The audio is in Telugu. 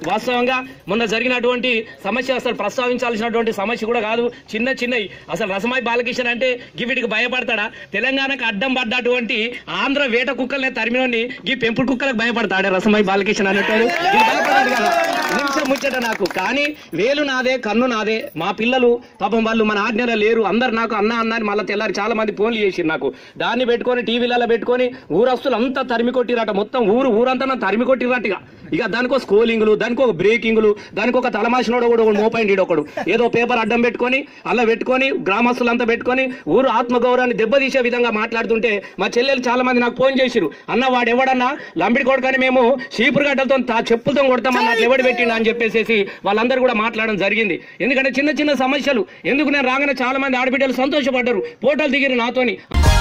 వాస్తవంగా మొన్న జరిగినటువంటి సమస్య అసలు ప్రస్తావించాల్సినటువంటి సమస్య కూడా కాదు చిన్న చిన్నవి అసలు రసమాయి బాలకృష్ణ అంటే గివిటికి భయపడతాడా తెలంగాణకు అడ్డం పడ్డటువంటి ఆంధ్ర వేట కుక్కలనే తరిమినోని ఈ పెంపుడు కుక్కలకు భయపడతాడే రసమాయి బాలకృష్ణ అనేటోడు ఇది భయపడాడు కదా నిమిషం ముచ్చట నాకు కానీ వేలు నాదే కన్ను నాదే మా పిల్లలు పాపం వాళ్ళు మన ఆజ్ఞలో లేరు అందరు నాకు అన్న అన్న అని మళ్ళీ తెల్లారి చాలా మంది ఫోన్లు చేసిరు నాకు దాన్ని పెట్టుకొని టీవీలలో పెట్టుకొని ఊరస్తులు అంతా తరిమి కొట్టిరట మొత్తం ఊరు ఊరంతా నన్ను తరిమి కొట్టిరట ఇక ఇక దానికో స్కోలింగ్లు దానికి ఒక బ్రేకింగ్లు దానికి ఒక తలమాసినోడు కూడా ఒకడు మోపైండి ఒకడు ఏదో పేపర్ అడ్డం పెట్టుకొని అలా పెట్టుకొని గ్రామస్తులంతా పెట్టుకొని ఊరు ఆత్మగౌరవాన్ని దెబ్బతీసే విధంగా మాట్లాడుతుంటే మా చెల్లెలు చాలా మంది నాకు ఫోన్ చేసిరు అన్న వాడు ఎవడన్నా లంబిడి కొడుకని మేము చీపురు గడ్డలతో తా- చెప్పులతో కొడతామన్న అట్లా ఎవడు పెట్టిండు అని చెప్పేసి వాళ్ళందరూ కూడా మాట్లాడడం జరిగింది ఎందుకంటే చిన్న చిన్న సమస్యలు ఎందుకు నేను రాగానే చాలా మంది ఆడబిడ్డలు సంతోషపడ్డారు ఫోటోలు దిగిరు నాతోని